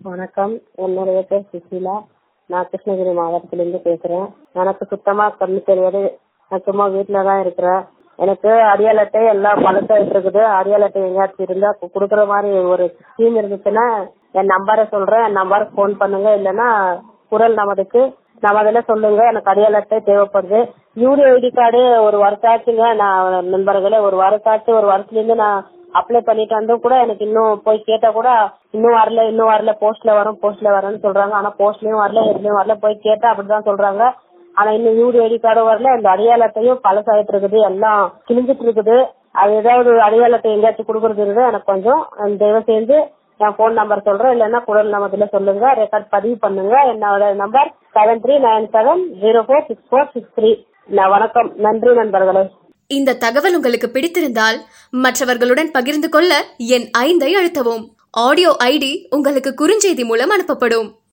வணக்கம் என்னுடைய பேர் சுசீலா நான் கிருஷ்ணகிரி மாவட்டத்திலிருந்து பேசுறேன் எனக்கு சுத்தமா கண்ணு தெரியாது நான் சும்மா வீட்டுல தான் இருக்கிறேன் எனக்கு அடியாள் அட்டை எல்லாம் பழசாயிட்டு இருக்குது அடியாள் அட்டை எங்கேயாச்சும் இருந்தா கு- குடுக்குற மாதிரி ஒரு ஸ்கீம் இருந்துச்சுன்னா என் நம்பரை சொல்றேன் என் நம்பருக்கு ஃபோன் பண்ணுங்க இல்லைன்னா குரல் நமதுக்கு நமதுல சொல்லுங்க எனக்கு அடியாள் அட்டை தேவைப்படுது யூரியோ ஐடி கார்டு ஒரு வருஷம் ஆச்சுங்க நான் நண்பர்களே ஒரு வருஷம் ஆச்சு ஒரு வருஷத்துல இருந்து நான் அப்ளை பண்ணிட்டு வந்தும் கூட எனக்கு இன்னும் போய் கேட்டா கூட இன்னும் வரல இன்னும் வரல போஸ்ட்ல வரும் போஸ்ட்ல வரேன்னு சொல்றாங்க ஆனா போஸ்ட்லயும் வரல எதுலயும் வரல போய் கேட்டா அப்படிதான் சொல்றாங்க ஆனா இன்னும் யூடி ஐடி கார்டும் வரல இந்த அடையாளத்தையும் பழசாயிட்டு இருக்குது எல்லாம் கிழிஞ்சிட்டு இருக்குது அது ஏதாவது அடையாளத்தை எங்கேயாச்சும் கொடுக்கறது இருந்தா எனக்கு கொஞ்சம் அந்த தயவு செஞ்சு என் போன் நம்பர் சொல்றேன் இல்லைன்னா குரல் நம்பர்ல சொல்லுங்க ரெக்கார்ட் பதிவு பண்ணுங்க என்னோட number seven three nine seven zero four six four six three வணக்கம் நன்றி நண்பர்களே இந்த தகவல் உங்களுக்கு பிடித்திருந்தால் மற்றவர்களுடன் பகிர்ந்து கொள்ள என் ஐந்தை அழுத்தவும் ஆடியோ ஐடி உங்களுக்கு குறுஞ்செய்தி மூலம் அனுப்பப்படும்